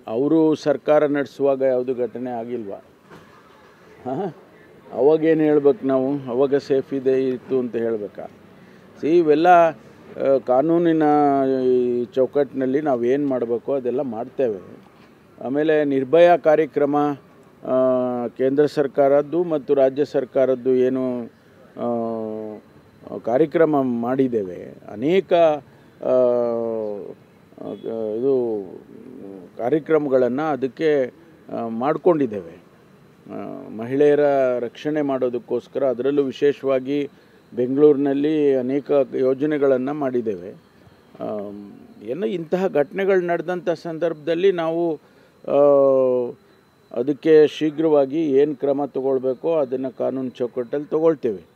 ಅವರು ಸರ್ಕಾರ ನಡೆಸುವಾಗ ಯಾವುದು ಘಟನೆ ಆಗಿಲ್ವಾ ಹಾಂ ಅವಾಗೇನು ಹೇಳ್ಬೇಕು ನಾವು ಅವಾಗ ಸೇಫ್ ಇದೆ ಇತ್ತು ಅಂತ ಹೇಳಬೇಕಾ ಸಿ ಇವೆಲ್ಲ ಆ, ಕಾನೂನಿನ ಈ ಚೌಕಟ್ಟಿನಲ್ಲಿ ನಾವು ಏನು ಮಾಡಬೇಕು ಅದೆಲ್ಲ ಮಾಡ್ತೇವೆ ಆಮೇಲೆ ನಿರ್ಭಯ ಕಾರ್ಯಕ್ರಮ ಆ, ಕೇಂದ್ರ ಸರ್ಕಾರದ್ದು ಮತ್ತು ರಾಜ್ಯ ಸರ್ಕಾರದ್ದು ಏನು ಆ, ಕಾರ್ಯಕ್ರಮ ಮಾಡಿದ್ದೇವೆ ಅನೇಕ ಆ, ಆ, ಇದು ಕಾರ್ಯಕ್ರಮಗಳನ್ನು ಅದಕ್ಕೆ ಮಾಡಿಕೊಂಡಿದ್ದೇವೆ ಮಹಿಳೆಯರ ರಕ್ಷಣೆ ಮಾಡೋದಕ್ಕೋಸ್ಕರ ಅದರಲ್ಲೂ ವಿಶೇಷವಾಗಿ ಬೆಂಗಳೂರಿನಲ್ಲಿ ಅನೇಕ ಯೋಜನೆಗಳನ್ನು ಮಾಡಿದ್ದೇವೆ ಆಮ್, ಏನೋ ಇಂತಹ ಘಟನೆಗಳು ನಡೆದಂಥ ಸಂದರ್ಭದಲ್ಲಿ ನಾವು ಆ, ಅದಕ್ಕೆ ಶೀಘ್ರವಾಗಿ ಏನು ಕ್ರಮ ತಗೊಳ್ಬೇಕೋ ಅದನ್ನು ಕಾನೂನು ಚೌಕಟ್ಟಲ್ಲಿ ತಗೊಳ್ತೇವೆ